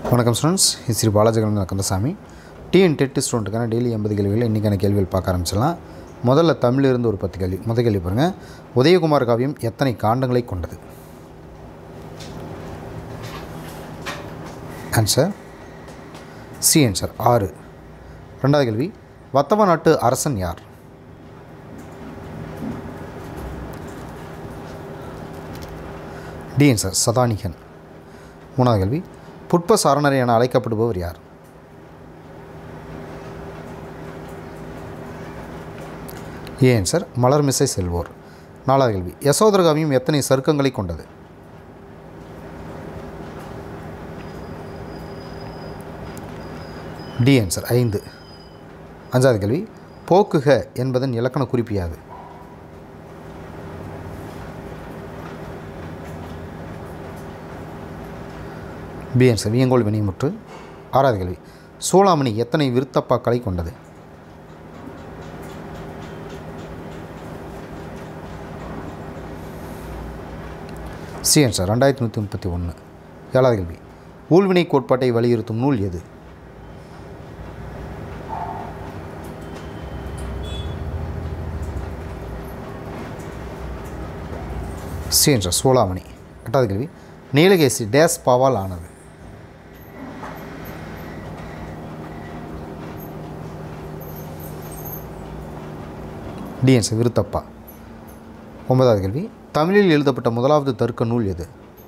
வணக்கம் ஸ்டூடெண்ட்ஸ் இது ஸ்ரீ பாலாஜகலன் கந்தசாமி டிஎன் டெட் ஸ்டூடெண்ட்டுக்கான டெய்லி எண்பது கேள்விகள் இன்றைக்கான கேள்விகள் பார்க்க ஆரம்பிச்சிடலாம் முதல்ல தமிழிலிருந்து ஒரு பத்து கேள்வி முதல் கேள்வி பாருங்கள் உதயகுமார் காவியம் எத்தனை காண்டங்களை கொண்டது ஆன்சர் சி ஆன்சர் ஆறு ரெண்டாவது கேள்வி வத்தவ நாட்டு அரசன் யார் டி ஆன்சர் சதானிகன் மூணாவது கேள்வி புட்ப சாரணர் என அழைக்கப்படுபவர் யார் ஏ ஆன்சர் மலர்மிசை செல்வோர் நாலாவது கேள்வி யசோதர காவியம் எத்தனை சருக்கங்களை கொண்டது டி ஆன்சர் ஐந்து அஞ்சாவது கேள்வி போக்குக என்பதன் இலக்கண குறிப்பு யாது பி ஆன்சர் வியங்கோல் வினைமுற்று ஆறாவது கேள்வி சூளாமணி எத்தனை விருத்தப்பாக்களை கொண்டது சி ஆன்சர் ரெண்டாயிரத்தி நூற்றி முப்பத்தி ஒன்று ஏழாவது கேள்வி ஊழ்வினை கோட்பாட்டை வலியுறுத்தும் நூல் எது சி ஆன்சர் சூளாமணி எட்டாவது கேள்வி நீலகேசி டேஸ் பாவால் ஆனது டிஎன்ஸ் விருத்தப்பா ஒன்பதாவது கேள்வி தமிழில் எழுதப்பட்ட முதலாவது தர்க்க நூல் எது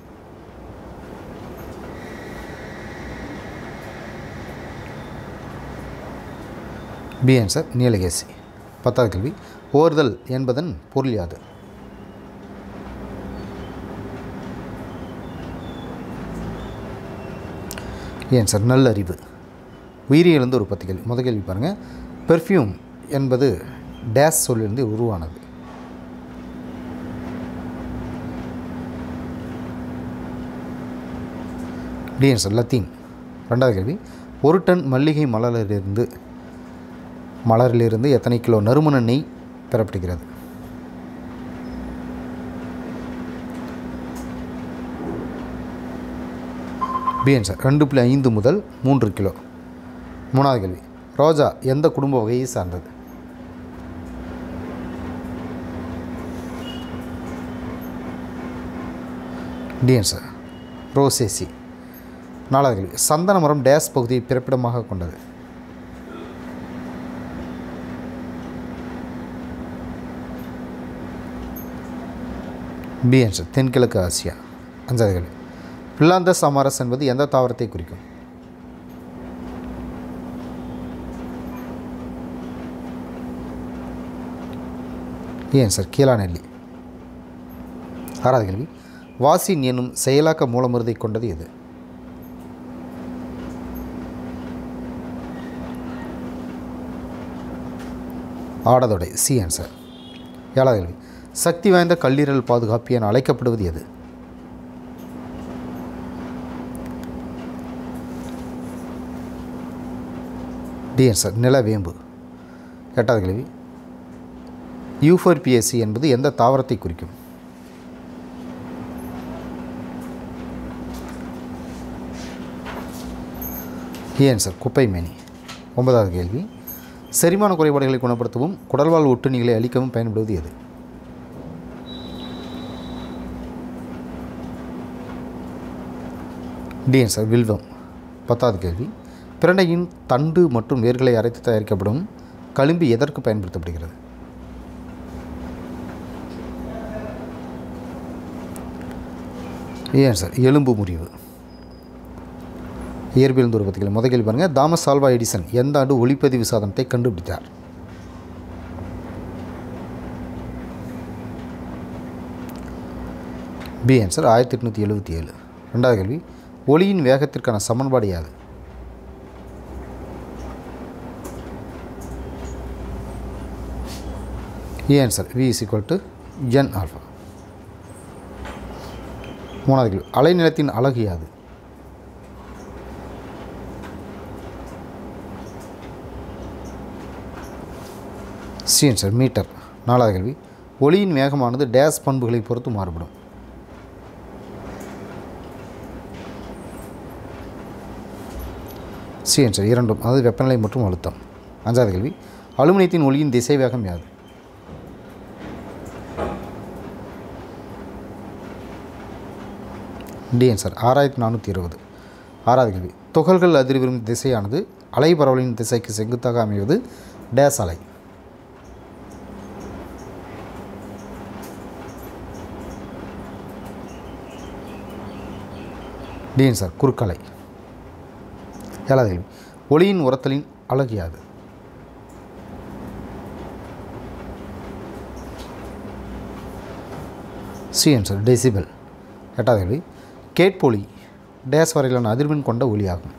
பி ஆன்சர் நீலகேசி பத்தாவது கேள்வி ஓர்தல் என்பதன் பொருள் யாது ஏன் சார் நல்லறிவு உயிரியலிருந்து ஒரு பத்து கேள்வி முதல் கேள்வி பாருங்கள் பெர்ஃப்யூம் என்பது டேஸ் சொல்லிருந்து உருவானது டிஎன் சார் லத்தீன் ரெண்டாவது கேள்வி ஒரு டன் மல்லிகை மலரிலிருந்து மலரிலிருந்து எத்தனை கிலோ நறுமண நெய் பெறப்படுகிறது பிஎன் சார் ரெண்டு புள்ளி ஐந்து முதல் மூன்று கிலோ மூணாவது கேள்வி ரோஜா எந்த குடும்ப வகையை சார்ந்தது டிஎன் சார் ரோசேசி நாலாவது கேள்வி சந்தன மரம் டேஸ் பகுதியை பிறப்பிடமாக கொண்டது பிஎன் சார் தென்கிழக்கு ஆசியா அஞ்சாவது கேள்வி பில்லாந்தஸ் அமாரஸ் என்பது எந்த தாவரத்தை குறிக்கும் ஏன் சார் கீழாநெல்லி ஆறாவது கேள்வி வாசின் என்னும் செயலாக்க மூலமருதை கொண்டது எது ஆடதொடை சி ஆன்சர் ஏழாவது கேள்வி சக்தி வாய்ந்த கல்லீரல் பாதுகாப்பு என அழைக்கப்படுவது எது டிஎன் சார் நிலவேம்பு எட்டாவது கேள்வி யூஃபோர்பிஎஸ்சி என்பது எந்த தாவரத்தை குறிக்கும் ஏன் சார் குப்பை மேனி ஒன்பதாவது கேள்வி செரிமான குறைபாடுகளை குணப்படுத்தவும் குடல்வாழ் ஒட்டுண்ணிகளை அழிக்கவும் பயன்படுவது எது டிஎன் சார் வில்வம் பத்தாவது கேள்வி பிரண்டையின் தண்டு மற்றும் வேர்களை அரைத்து தயாரிக்கப்படும் களிம்பு எதற்கு பயன்படுத்தப்படுகிறது ஏன் சார் எலும்பு முறிவு இயற்பியல் ஒரு பத்திரிகை முதல் கேள்வி பாருங்கள் தாமஸ் ஆல்வா எடிசன் எந்த ஆண்டு ஒளிப்பதிவு சாதனத்தை கண்டுபிடித்தார் பி ஆன்சர் ஆயிரத்தி எட்நூற்றி எழுபத்தி ஏழு ரெண்டாவது கேள்வி ஒளியின் வேகத்திற்கான சமன்பாடு யாது A answer V is equal to N alpha மூணாவது கேள்வி அலைநிலத்தின் அழகு யாது சி ஆன்சர் மீட்டர் நாலாவது கேள்வி ஒளியின் வேகமானது டேஸ் பண்புகளை பொறுத்து மாறுபடும் சி ஆன்சர் இரண்டும் அதாவது வெப்பநிலை மற்றும் அழுத்தம் அஞ்சாவது கேள்வி அலுமினியத்தின் ஒளியின் திசை வேகம் யாது டி ஆன்சர் ஆறாயிரத்தி நானூற்றி இருபது ஆறாவது கேள்வி துகள்கள் அதிர்விரும் திசையானது அலை பரவலின் திசைக்கு செங்குத்தாக அமைவது டேஸ் அலை டி ஆன்சர் குறுக்கலை ஏழாவது கேள்வி ஒளியின் உரத்தலின் அழகு யாது சி ஆன்சர் டெசிபல் எட்டாவது கேள்வி கேட்பொலி டேஸ் வரையிலான அதிர்வெண் கொண்ட ஒலியாகும்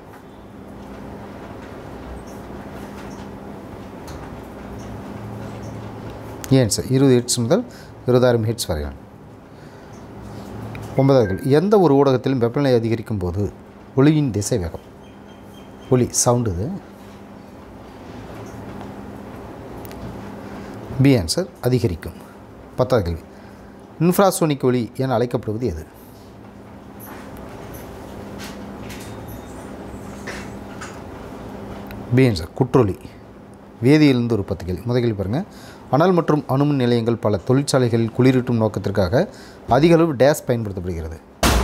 ஏன் சார் இருபது ஹெட்ஸ் முதல் இருபதாயிரம் ஹெட்ஸ் வரையிலான ஒன்பதாவது கேள்வி எந்த ஒரு ஊடகத்திலும் வெப்பநிலை அதிகரிக்கும் போது ஒளியின் திசை வேகம் ஒளி சவுண்டு இது பி ஆன்சர் அதிகரிக்கும் பத்தாவது கேள்வி இன்ஃப்ராசோனிக் ஒளி என அழைக்கப்படுவது எது பி ஆன்சர் குற்றொலி வேதியிலிருந்து ஒரு பத்து கேள்வி முதல் கேள்வி பாருங்கள் அனல் மற்றும் அணுமின் நிலையங்கள் பல தொழிற்சாலைகளில் குளிரூட்டும் நோக்கத்திற்காக அதிக அளவு டேஸ் பயன்படுத்தப்படுகிறது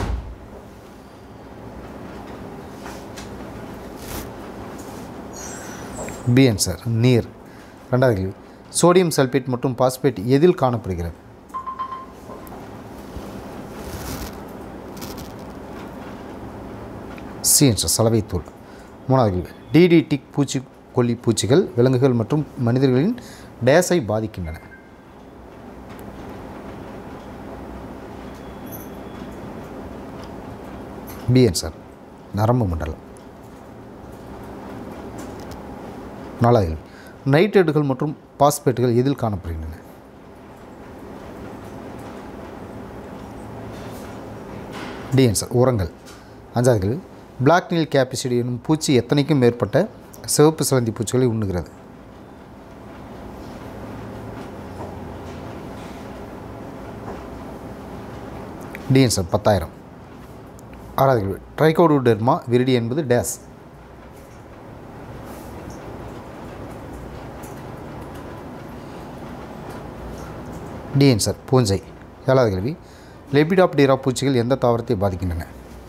பி ஆன்சர் நீர் ரெண்டாவது கேள்வி சோடியம் சல்பேட் மற்றும் பாஸ்பேட் எதில் காணப்படுகிறது சி ஆன்சர் சலவைத்தூள் மூணாவது கேள்வி டிடி டிக் பூச்சி கொல்லி பூச்சிகள் விலங்குகள் மற்றும் மனிதர்களின் டேஸை பாதிக்கின்றன பி ஆன்சர் நரம்பு மண்டலம் நாலாவது கேள்வி நைட்ரேட்டுகள் மற்றும் பாஸ்பேட்டுகள் எதில் காணப்படுகின்றன டி ஆன்சர் உரங்கள் அஞ்சாவது கேள்வி பிளாக் நீல் கேபிசிடி எனும் பூச்சி எத்தனைக்கும் மேற்பட்ட சிவப்பு சிலந்தி பூச்சிகளை உண்ணுகிறது டி ஆன்சர் பத்தாயிரம் ஆறாவது கேள்வி ட்ரைகோடுடெர்மா விரிடி என்பது டேஸ் டி ஆன்சர் பூஞ்சை ஏழாவது கேள்வி லெபிடாப்டீரா பூச்சிகள் எந்த தாவரத்தை பாதிக்கின்றன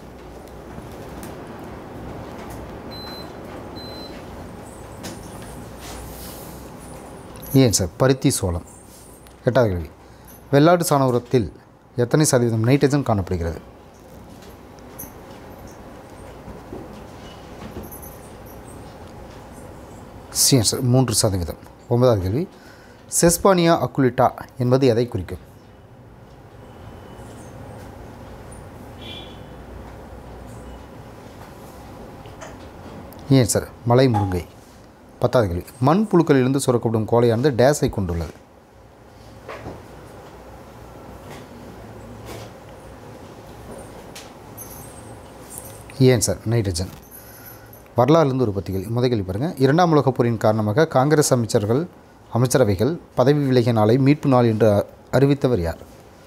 ஏன் சார் பருத்தி சோளம் எட்டாவது கேள்வி வெள்ளாட்டு சாண உரத்தில் எத்தனை சதவீதம் நைட்ரஜன் காணப்படுகிறது சி சார் மூன்று சதவீதம் ஒன்பதாவது கேள்வி செஸ்பானியா அக்குலிட்டா என்பது எதை குறிக்கும் ஏன் சார் மலை முருங்கை பத்தாவது கேள்வி மண் புழுக்களிலிருந்து சுரக்கப்படும் கோலையானது டேஸை கொண்டுள்ளது ஏன் சார் நைட்ரஜன் வரலாறுலேருந்து ஒரு பத்து கேள்வி முதல் கேள்வி பாருங்கள் இரண்டாம் உலகப் போரின் காரணமாக காங்கிரஸ் அமைச்சர்கள் அமைச்சரவைகள் பதவி விலகிய நாளை மீட்பு நாள் என்று அ- அறிவித்தவர் யார்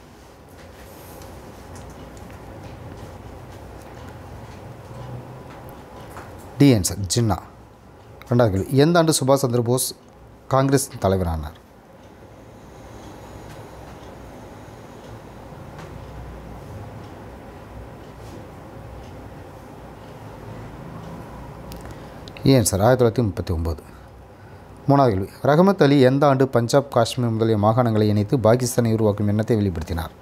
டி ஆன்சர் ஜின்னா ரெண்டாவது கேள்வி எந்த ஆண்டு சுபாஷ் சந்திர போஸ் காங்கிரஸ் தலைவரானார் ஏன் சார் ஆயிரத்தி தொள்ளாயிரத்தி முப்பத்தி ஒம்பது மூணாவது கேள்வி ரஹமத் அலி எந்த ஆண்டு பஞ்சாப் காஷ்மீர் முதலிய மாகாணங்களை இணைத்து பாகிஸ்தானை உருவாக்கும் எண்ணத்தை வெளிப்படுத்தினார்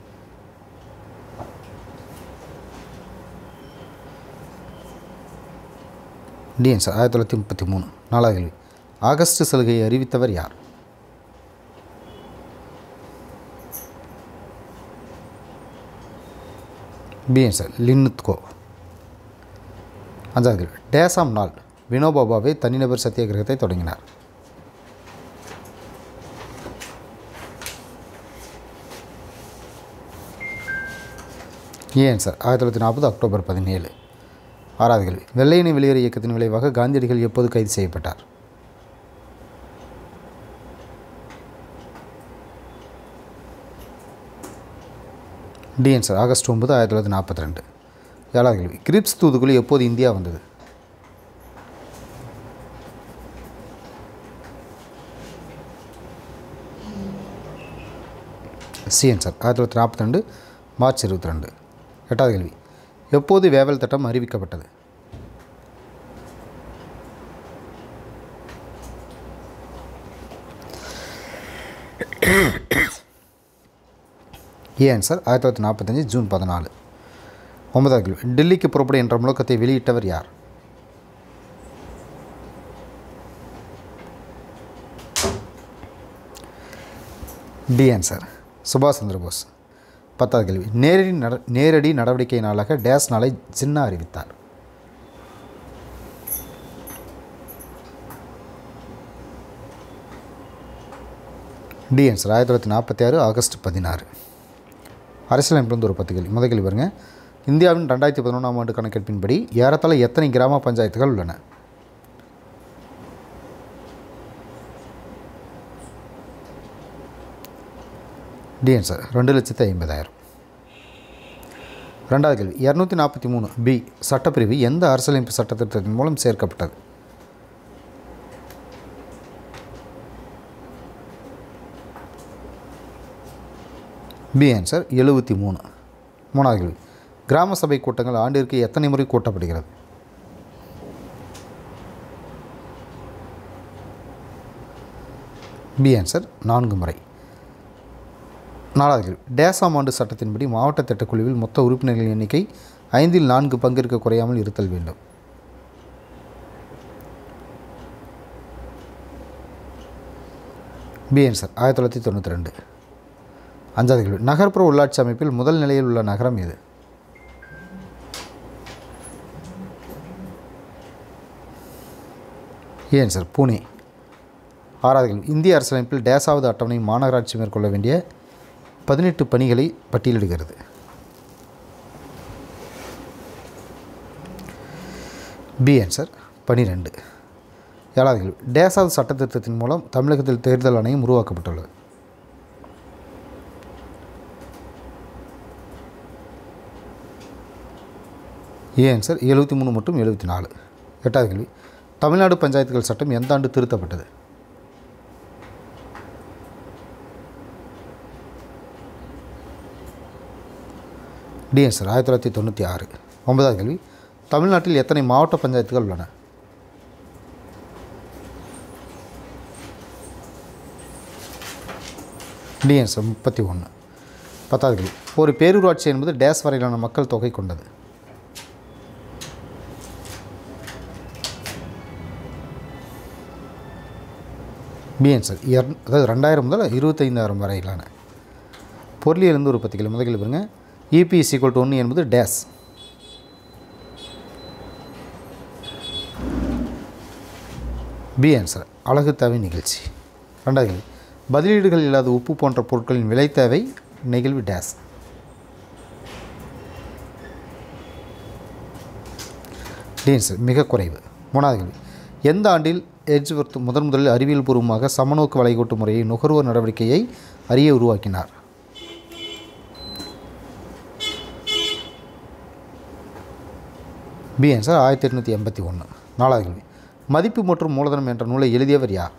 டிஎன் சார் ஆயிரத்தி தொள்ளாயிரத்தி முப்பத்தி மூணு நாலாவது கேள்வி ஆகஸ்ட் சலுகையை அறிவித்தவர் யார் பிஎன் சார் லின்னுத்கோ அஞ்சாவது கேள்வி டேசாம் நாள் வினோபாபாவே தனிநபர் சத்தியாகிரகத்தை தொடங்கினார் ஏன் சார் ஆயிரத்தி தொள்ளாயிரத்தி நாற்பது அக்டோபர் பதினேழு ஆறாவது கேள்வி வெள்ளையனை வெளியேறு இயக்கத்தின் விளைவாக காந்தியடிகள் எப்போது கைது செய்யப்பட்டார் டிஎன் சார் ஆகஸ்ட் ஒன்பது ஆயிரத்தி தொள்ளாயிரத்தி நாற்பத்தி ரெண்டு ஏழாவது கேள்வி கிரிப்ஸ் தூதுக்குழு எப்போது இந்தியா வந்தது சிஎன் சார் ஆயிரத்தி தொள்ளாயிரத்தி நாற்பத்தி ரெண்டு மார்ச் இருபத்தி ரெண்டு எட்டாவது கேள்வி எப்போது வேவல் திட்டம் அறிவிக்கப்பட்டது ஏ ஆன்சர் ஆயிரத்தி தொள்ளாயிரத்தி நாற்பத்தஞ்சு ஜூன் பதினாலு ஒன்பதாவது கேள்வி டெல்லிக்கு புறப்படு என்ற முழக்கத்தை வெளியிட்டவர் யார் டி ஆன்சர் சுபாஷ் சந்திர போஸ் பத்தாவது கேள்வி நேரடி நட நேரடி நடவடிக்கை நாளாக டேஸ் நாளை ஜின்னா அறிவித்தார் டி ஆன்சர் ஆயிரத்தி தொள்ளாயிரத்தி நாற்பத்தி ஆறு ஆகஸ்ட் பதினாறு அரசியலமைப்பிலிருந்து ஒரு பத்து கேள்வி முதல் கேள்வி பாருங்க இந்தியாவின் ரெண்டாயிரத்தி பதினொன்றாம் ஆண்டு கணக்கெடுப்பின்படி ஏறத்தாழ எத்தனை கிராம பஞ்சாயத்துகள் உள்ளன டி ஆன்சர் ரெண்டு லட்சத்து ஐம்பதாயிரம் ரெண்டாவது கேள்வி இரநூத்தி நாற்பத்தி மூணு பி சட்டப்பிரிவு எந்த அரசியலமைப்பு சட்டத்திட்டத்தின் மூலம் சேர்க்கப்பட்டது பி ஆன்சர் எழுபத்தி மூணு மூணாவது கேள்வி கிராம சபை கூட்டங்கள் ஆண்டிற்கு எத்தனை முறை கூட்டப்படுகிறது பி ஆன்சர் நான்கு முறை நாலாவது கேள்வி டேசாம் ஆண்டு சட்டத்தின்படி மாவட்ட திட்டக்குழுவில் மொத்த உறுப்பினர்களின் எண்ணிக்கை ஐந்தில் நான்கு பங்கிற்கு குறையாமல் இருத்தல் வேண்டும் பி ஆன்சர் ஆயிரத்தி தொள்ளாயிரத்தி தொண்ணூற்றி ரெண்டு அஞ்சாவது கேள்வி நகர்ப்புற உள்ளாட்சி அமைப்பில் முதல் நிலையில் உள்ள நகரம் எது ஏன் சார் பூனே ஆறாவது கேள்வி இந்திய அரசியலமைப்பில் டேசாவது அட்டவணை மாநகராட்சி மேற்கொள்ள வேண்டிய பதினெட்டு பணிகளை பட்டியலிடுகிறது பி ஆன்சர் பனிரெண்டு ஏழாவது கேள்வி டேசாவது சட்டத்திட்டத்தின் மூலம் தமிழகத்தில் தேர்தல் ஆணையம் உருவாக்கப்பட்டுள்ளது ஏ ஆன்சர் எழுபத்தி மூணு மற்றும் எழுபத்தி நாலு எட்டாவது கேள்வி தமிழ்நாடு பஞ்சாயத்துகள் சட்டம் எந்த ஆண்டு திருத்தப்பட்டது டி ஆன்சர் ஆயிரத்தி தொள்ளாயிரத்தி தொண்ணூற்றி ஆறு ஒன்பதாவது கேள்வி தமிழ்நாட்டில் எத்தனை மாவட்ட பஞ்சாயத்துகள் உள்ளன டி ஆன்சர் முப்பத்தி ஒன்று பத்தாவது கேள்வி ஒரு பேரூராட்சி என்பது டேஸ் வரையிலான மக்கள் தொகை கொண்டது பி ஆன்சர் இயர் அதாவது ரெண்டாயிரம் முதல் இருபத்தைந்தாயிரம் வரையிலான பொருளியலிருந்து உற்பத்திகள் முதல் கேள்வி பாருங்க இபி இஸ் ஈக்குவல் டு ஒன்று என்பது டேஸ் பி ஆன்சர் அழகு தேவை நிகழ்ச்சி ரெண்டாவது கேள்வி பதிலீடுகள் இல்லாத உப்பு போன்ற பொருட்களின் விலை தேவை நெகிழ்வு டேஸ் டி ஆன்சர் மிக குறைவு மூணாவது கேள்வி எந்த ஆண்டில் எட்ஜ்வர்த் முதன் முதலில் அறிவியல் பூர்வமாக சமநோக்கு வளைகோட்டு முறையை நுகர்வோர் நடவடிக்கையை அறிய உருவாக்கினார் பி ஆன்சர் ஆயிரத்தி எட்நூற்றி எண்பத்தி ஒன்று நாலாவது கேள்வி மதிப்பு மற்றும் மூலதனம் என்ற நூலை எழுதியவர் யார்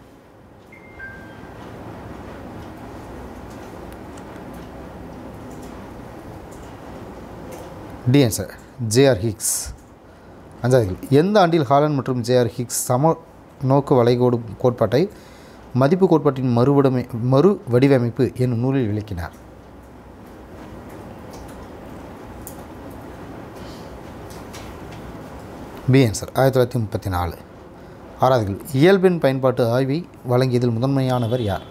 டி ஆன்சர் ஜேஆர் ஹிக்ஸ் அஞ்சாவது கேள்வி எந்த ஆண்டில் ஹாலன் மற்றும் ஜேஆர் ஹிக்ஸ் சம நோக்கு வளைகோடு கோட்பாட்டை மதிப்பு கோட்பாட்டின் மறுவடமை மறு வடிவமைப்பு என்னும் நூலில் விளக்கினார் பி ஆன்சர் ஆயிரத்தி தொள்ளாயிரத்தி முப்பத்தி நாலு ஆறாவது கேள்வி இயல்பின் பயன்பாட்டு ஆய்வை வழங்கியதில் முதன்மையானவர் யார்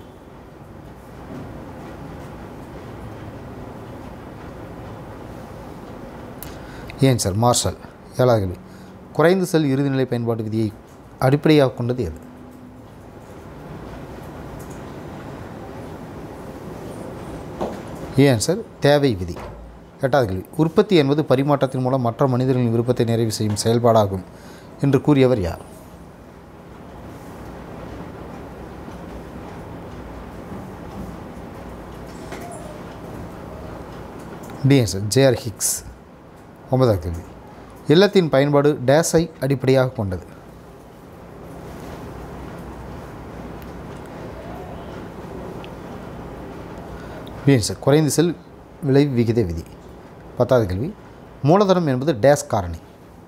ஏன் சார் மார்ஷல் ஏழாவது கேள்வி குறைந்த செல் இறுதிநிலை பயன்பாட்டு விதியை அடிப்படையாக கொண்டது எது ஏன் சார் தேவை விதி எட்டாவது கேள்வி உற்பத்தி என்பது பரிமாற்றத்தின் மூலம் மற்ற மனிதர்களின் விருப்பத்தை நிறைவு செய்யும் செயல்பாடாகும் என்று கூறியவர் யார் டிஎன்ஸ் ஜேஆர் ஹிக்ஸ் ஒன்பதாவது கேள்வி இல்லத்தின் பயன்பாடு டேஸை அடிப்படையாக கொண்டது பீன்ஸ் குறைந்த செல் விலை விகித விதி பத்தாவது கேள்வி மூலதனம் என்பது டேஸ் காரணி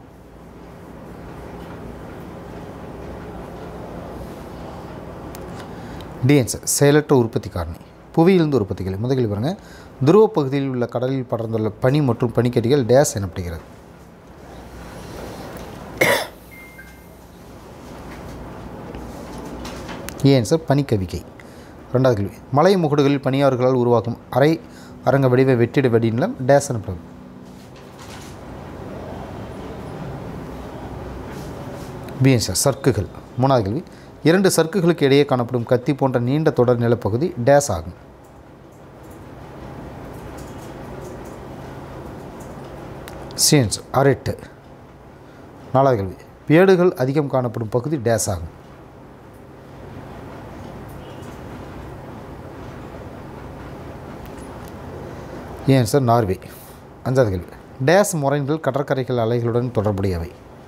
டிஎன்ஸ் செயலற்ற உற்பத்தி காரணி புவியிலிருந்து உற்பத்திகள் முதலில் பாருங்கள் துருவ பகுதியில் உள்ள கடலில் படர்ந்துள்ள பனி மற்றும் பனிக்கட்டிகள் டேஸ் எனப்படுகிறது ஏன் சார் பனிக்கவிக்கை ரெண்டாவது கேள்வி மலை முகடுகளில் பனியாறுகளால் உருவாக்கும் அரை அரங்க வடிவ வெற்றிட வெடிநிலம் டேஸ் எனப்படும் பிஎன் சார் சர்க்குகள் மூணாவது கேள்வி இரண்டு சர்க்குகளுக்கு இடையே காணப்படும் கத்தி போன்ற நீண்ட தொடர் நிலப்பகுதி டேஸ் ஆகும் சீன்ஸ் அரட்டு நாலாவது கேள்வி பேடுகள் அதிகம் காணப்படும் பகுதி டேஸ் ஆகும் ஏன் சார் நார்வே அஞ்சாவது கேள்வி டேஸ் முறைகள் கடற்கரைகள் அலைகளுடன் தொடர்புடையவை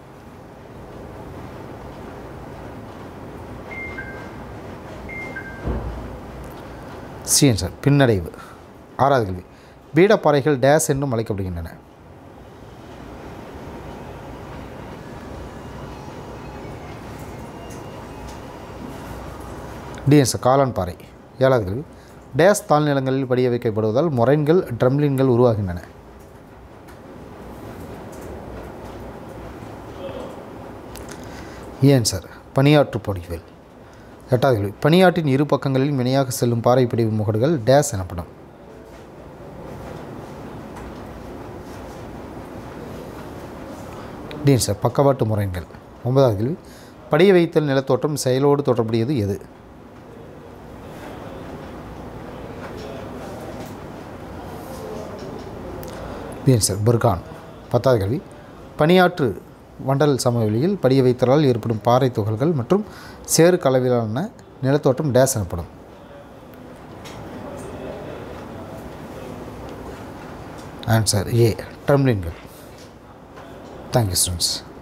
சிஎன் சார் பின்னடைவு ஆறாவது கேள்வி பீடப்பாறைகள் டேஸ் என்றும் அழைக்கப்படுகின்றன டிஎன்ஸ் காளான் பாறை ஏழாவது கேள்வி டேஸ் தாழ்நிலங்களில் படிய வைக்கப்படுவதால் மொரைன்கள் ட்ரம்லின்கள் உருவாகின்றன ஏன் சார் பனியாற்று பொடிகள் எட்டாவது கேள்வி பனியாற்றின் இரு பக்கங்களில் வினையாக செல்லும் பாறை பிடிவு முகடுகள் டேஸ் எனப்படும் டீன் சார் பக்கவாட்டு முறைகள் ஒன்பதாவது கேள்வி படிய வைத்தல் நிலத்தோற்றம் செயலோடு தொடர்புடையது எது டீன் சார் புர்கான் பத்தாவது கேள்வி பனியாற்று வண்டல் சமவெளியில் படிய வைத்தலால் ஏற்படும் பாறை துகள்கள் மற்றும் சேறு கலவையிலான நிலத்தோற்றம் டேஸ் எனப்படும் ஆன்சர் ஏ ட்ரம்லின்கள் தேங்க்யூ ஸ்டூடெண்ட்ஸ்